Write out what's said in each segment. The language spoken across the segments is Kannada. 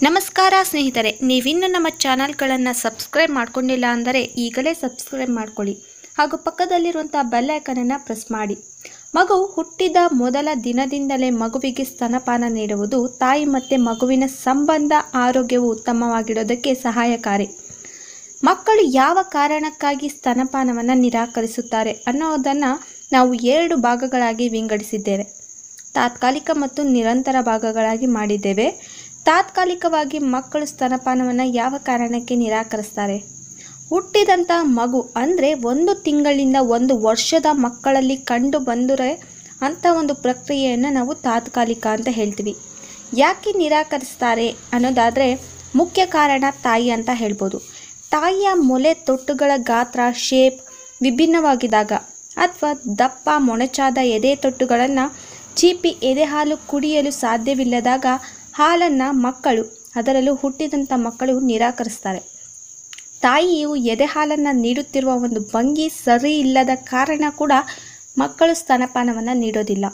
ನಮಸ್ಕಾರ ಸ್ನೇಹಿತರೆ ನೀವಿನ್ನು ನಮ್ಮ ಚಾನಲ್ಗಳನ್ನು ಸಬ್ಸ್ಕ್ರೈಬ್ ಮಾಡ್ಕೊಂಡಿಲ್ಲ ಅಂದರೆ ಈಗಲೇ ಸಬ್ಸ್ಕ್ರೈಬ್ ಮಾಡ್ಕೊಳ್ಳಿ ಹಾಗೂ ಪಕ್ಕದಲ್ಲಿರುವಂಥ ಬೆಲ್ ಐಕನನ್ನು ಪ್ರೆಸ್ ಮಾಡಿ ಮಗು ಹುಟ್ಟಿದ ಮೊದಲ ದಿನದಿಂದಲೇ ಮಗುವಿಗೆ ಸ್ತನಪಾನ ನೀಡುವುದು ತಾಯಿ ಮತ್ತು ಮಗುವಿನ ಸಂಬಂಧ ಆರೋಗ್ಯವು ಉತ್ತಮವಾಗಿಡೋದಕ್ಕೆ ಸಹಾಯಕಾರಿ ಮಕ್ಕಳು ಯಾವ ಕಾರಣಕ್ಕಾಗಿ ಸ್ತನಪಾನವನ್ನು ನಿರಾಕರಿಸುತ್ತಾರೆ ಅನ್ನೋದನ್ನು ನಾವು ಎರಡು ಭಾಗಗಳಾಗಿ ವಿಂಗಡಿಸಿದ್ದೇವೆ ತಾತ್ಕಾಲಿಕ ಮತ್ತು ನಿರಂತರ ಭಾಗಗಳಾಗಿ ಮಾಡಿದ್ದೇವೆ ತಾತ್ಕಾಲಿಕವಾಗಿ ಮಕ್ಕಳು ಸ್ತನಪಾನವನ್ನು ಯಾವ ಕಾರಣಕ್ಕೆ ನಿರಾಕರಿಸ್ತಾರೆ ಹುಟ್ಟಿದಂಥ ಮಗು ಅಂದರೆ ಒಂದು ತಿಂಗಳಿಂದ ಒಂದು ವರ್ಷದ ಮಕ್ಕಳಲ್ಲಿ ಕಂಡು ಬಂದರೆ ಅಂಥ ಒಂದು ಪ್ರಕ್ರಿಯೆಯನ್ನು ನಾವು ತಾತ್ಕಾಲಿಕ ಅಂತ ಹೇಳ್ತೀವಿ ಯಾಕೆ ನಿರಾಕರಿಸ್ತಾರೆ ಅನ್ನೋದಾದರೆ ಮುಖ್ಯ ಕಾರಣ ತಾಯಿ ಅಂತ ಹೇಳ್ಬೋದು ತಾಯಿಯ ಮೊಲೆ ತೊಟ್ಟುಗಳ ಗಾತ್ರ ಶೇಪ್ ವಿಭಿನ್ನವಾಗಿದ್ದಾಗ ಅಥವಾ ದಪ್ಪ ಮೊಣಚಾದ ಎದೆ ತೊಟ್ಟುಗಳನ್ನು ಚೀಪಿ ಎದೆ ಹಾಲು ಕುಡಿಯಲು ಸಾಧ್ಯವಿಲ್ಲದಾಗ ಹಾಲನ್ನು ಮಕ್ಕಳು ಅದರಲ್ಲೂ ಹುಟ್ಟಿದಂಥ ಮಕ್ಕಳು ನಿರಾಕರಿಸ್ತಾರೆ ತಾಯಿಯು ಎದೆ ಹಾಲನ್ನು ನೀಡುತ್ತಿರುವ ಒಂದು ಭಂಗಿ ಸರಿ ಇಲ್ಲದ ಕಾರಣ ಕೂಡ ಮಕ್ಕಳು ಸ್ತನಪಾನವನ್ನು ನೀಡೋದಿಲ್ಲ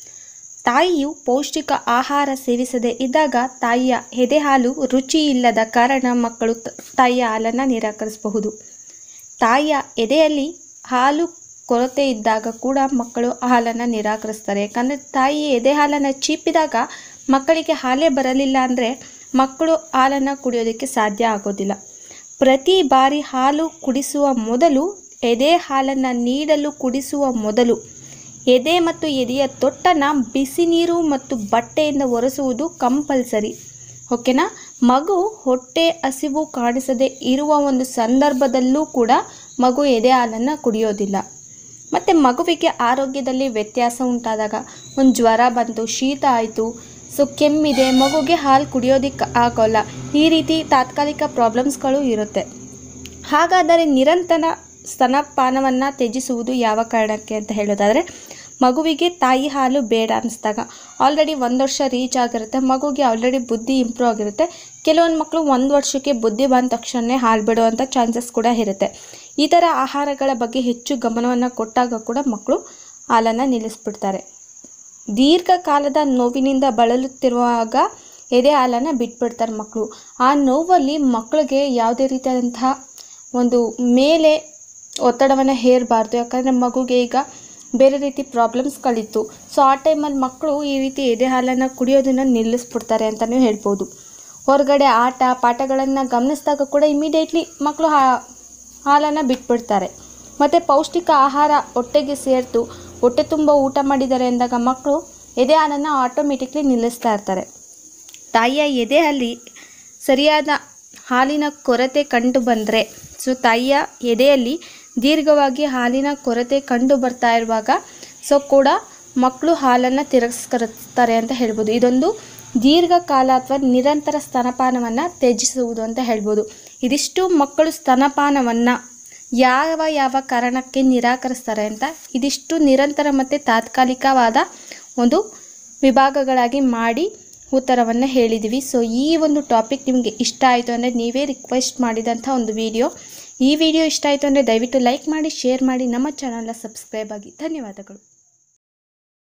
ತಾಯಿಯು ಪೌಷ್ಟಿಕ ಆಹಾರ ಸೇವಿಸದೇ ಇದ್ದಾಗ ತಾಯಿಯ ಎದೆ ಹಾಲು ರುಚಿ ಇಲ್ಲದ ಕಾರಣ ಮಕ್ಕಳು ತ- ತಾಯಿಯ ಹಾಲನ್ನು ನಿರಾಕರಿಸಬಹುದು ತಾಯಿಯ ಎದೆಯಲ್ಲಿ ಹಾಲು ಕೊರತೆ ಇದ್ದಾಗ ಕೂಡ ಮಕ್ಕಳು ಹಾಲನ್ನು ನಿರಾಕರಿಸ್ತಾರೆ ಯಾಕಂದರೆ ತಾಯಿ ಎದೆ ಹಾಲನ್ನು ಚೀಪಿದಾಗ ಮಕ್ಕಳಿಗೆ ಹಾಲೇ ಬರಲಿಲ್ಲ ಅಂದರೆ ಮಕ್ಕಳು ಹಾಲನ್ನು ಕುಡಿಯೋದಕ್ಕೆ ಸಾಧ್ಯ ಆಗೋದಿಲ್ಲ ಪ್ರತಿ ಬಾರಿ ಹಾಲು ಕುಡಿಸುವ ಮೊದಲು ಎದೆ ಹಾಲನ್ನು ನೀಡಲು ಕುಡಿಸುವ ಮೊದಲು ಎದೆ ಮತ್ತು ಎದೆಯ ತೊಟ್ಟನ್ನು ಬಿಸಿ ನೀರು ಮತ್ತು ಬಟ್ಟೆಯಿಂದ ಒರೆಸುವುದು ಕಂಪಲ್ಸರಿ ಓಕೆನಾ ಮಗು ಹೊಟ್ಟೆ ಹಸಿವು ಕಾಣಿಸದೆ ಇರುವ ಒಂದು ಸಂದರ್ಭದಲ್ಲೂ ಕೂಡ ಮಗು ಎದೆ ಹಾಲನ್ನು ಕುಡಿಯೋದಿಲ್ಲ ಮತ್ತು ಮಗುವಿಗೆ ಆರೋಗ್ಯದಲ್ಲಿ ವ್ಯತ್ಯಾಸ ಉಂಟಾದಾಗ ಒಂದು ಜ್ವರ ಬಂತು ಶೀತ ಆಯಿತು ಸೊ ಕೆಮ್ಮಿದೆ ಮಗುಗೆ ಹಾಲು ಕುಡಿಯೋದಕ್ಕೆ ಆಗೋಲ್ಲ ಈ ರೀತಿ ತಾತ್ಕಾಲಿಕ ಪ್ರಾಬ್ಲಮ್ಸ್ಗಳು ಇರುತ್ತೆ ಹಾಗಾದರೆ ನಿರಂತರ ಸ್ತನಪಾನವನ್ನು ತ್ಯಜಿಸುವುದು ಯಾವ ಕಾರಣಕ್ಕೆ ಅಂತ ಹೇಳೋದಾದರೆ ಮಗುವಿಗೆ ತಾಯಿ ಹಾಲು ಬೇಡ ಅನ್ನಿಸ್ದಾಗ ಆಲ್ರೆಡಿ ಒಂದು ವರ್ಷ ರೀಚ್ ಆಗಿರುತ್ತೆ ಮಗುಗೆ ಆಲ್ರೆಡಿ ಬುದ್ಧಿ ಇಂಪ್ರೂವ್ ಆಗಿರುತ್ತೆ ಕೆಲವೊಂದು ಮಕ್ಕಳು ಒಂದು ವರ್ಷಕ್ಕೆ ಬುದ್ಧಿ ಬಂದ ತಕ್ಷಣ ಹಾಲು ಬಿಡುವಂಥ ಚಾನ್ಸಸ್ ಕೂಡ ಇರುತ್ತೆ ಈ ಥರ ಆಹಾರಗಳ ಬಗ್ಗೆ ಹೆಚ್ಚು ಗಮನವನ್ನು ಕೊಟ್ಟಾಗ ಕೂಡ ಮಕ್ಕಳು ಹಾಲನ್ನು ನಿಲ್ಲಿಸ್ಬಿಡ್ತಾರೆ ದೀರ್ಘಕಾಲದ ನೋವಿನಿಂದ ಬಳಲುತ್ತಿರುವಾಗ ಎದೆ ಹಾಲನ್ನು ಬಿಟ್ಬಿಡ್ತಾರೆ ಮಕ್ಕಳು ಆ ನೋವಲ್ಲಿ ಮಕ್ಕಳಿಗೆ ಯಾವುದೇ ರೀತಿಯಾದಂತಹ ಒಂದು ಮೇಲೆ ಒತ್ತಡವನ್ನು ಹೇರಬಾರ್ದು ಯಾಕಂದರೆ ಮಗುಗೆ ಈಗ ಬೇರೆ ರೀತಿ ಪ್ರಾಬ್ಲಮ್ಸ್ಗಳಿತ್ತು ಸೊ ಆ ಟೈಮಲ್ಲಿ ಮಕ್ಕಳು ಈ ರೀತಿ ಎದೆ ಹಾಲನ್ನು ಕುಡಿಯೋದನ್ನು ನಿಲ್ಲಿಸ್ಬಿಡ್ತಾರೆ ಅಂತಲೂ ಹೇಳ್ಬೋದು ಹೊರಗಡೆ ಆಟ ಪಾಠಗಳನ್ನು ಗಮನಿಸಿದಾಗ ಕೂಡ ಇಮಿಡಿಯೇಟ್ಲಿ ಮಕ್ಕಳು ಹಾ ಹಾಲನ್ನು ಬಿಟ್ಬಿಡ್ತಾರೆ ಮತ್ತು ಪೌಷ್ಟಿಕ ಆಹಾರ ಹೊಟ್ಟೆಗೆ ಸೇರ್ತು ಹೊಟ್ಟೆ ತುಂಬ ಊಟ ಮಾಡಿದ್ದಾರೆ ಅಂದಾಗ ಮಕ್ಕಳು ಎದೆ ಹಾಲನ್ನು ಆಟೋಮೆಟಿಕ್ಲಿ ನಿಲ್ಲಿಸ್ತಾ ಇರ್ತಾರೆ ತಾಯಿಯ ಎದೆಯಲ್ಲಿ ಸರಿಯಾದ ಹಾಲಿನ ಕೊರತೆ ಕಂಡು ಬಂದರೆ ಸೊ ತಾಯಿಯ ಎದೆಯಲ್ಲಿ ದೀರ್ಘವಾಗಿ ಹಾಲಿನ ಕೊರತೆ ಕಂಡು ಬರ್ತಾ ಇರುವಾಗ ಸೊ ಕೂಡ ಮಕ್ಕಳು ಹಾಲನ್ನು ತಿರಸ್ಕರಿಸ್ತಾರೆ ಅಂತ ಹೇಳ್ಬೋದು ಇದೊಂದು ದೀರ್ಘಕಾಲ ಅಥವಾ ನಿರಂತರ ಸ್ತನಪಾನವನ್ನು ತ್ಯಜಿಸುವುದು ಅಂತ ಹೇಳ್ಬೋದು ಇದಿಷ್ಟು ಮಕ್ಕಳು ಸ್ತನಪಾನವನ್ನು ಯಾವ ಯಾವ ಕಾರಣಕ್ಕೆ ನಿರಾಕರಿಸ್ತಾರೆ ಅಂತ ಇದಿಷ್ಟು ನಿರಂತರ ಮತ್ತು ತಾತ್ಕಾಲಿಕವಾದ ಒಂದು ವಿಭಾಗಗಳಾಗಿ ಮಾಡಿ ಉತ್ತರವನ್ನು ಹೇಳಿದ್ದೀವಿ ಸೊ ಈ ಒಂದು ಟಾಪಿಕ್ ನಿಮಗೆ ಇಷ್ಟ ಆಯಿತು ಅಂದರೆ ನೀವೇ ರಿಕ್ವೆಸ್ಟ್ ಮಾಡಿದಂಥ ಒಂದು ವಿಡಿಯೋ ಈ ವಿಡಿಯೋ ಇಷ್ಟ ಆಯಿತು ಅಂದರೆ ದಯವಿಟ್ಟು ಲೈಕ್ ಮಾಡಿ ಶೇರ್ ಮಾಡಿ ನಮ್ಮ ಚಾನಲ್ನ ಸಬ್ಸ್ಕ್ರೈಬ್ ಆಗಿ ಧನ್ಯವಾದಗಳು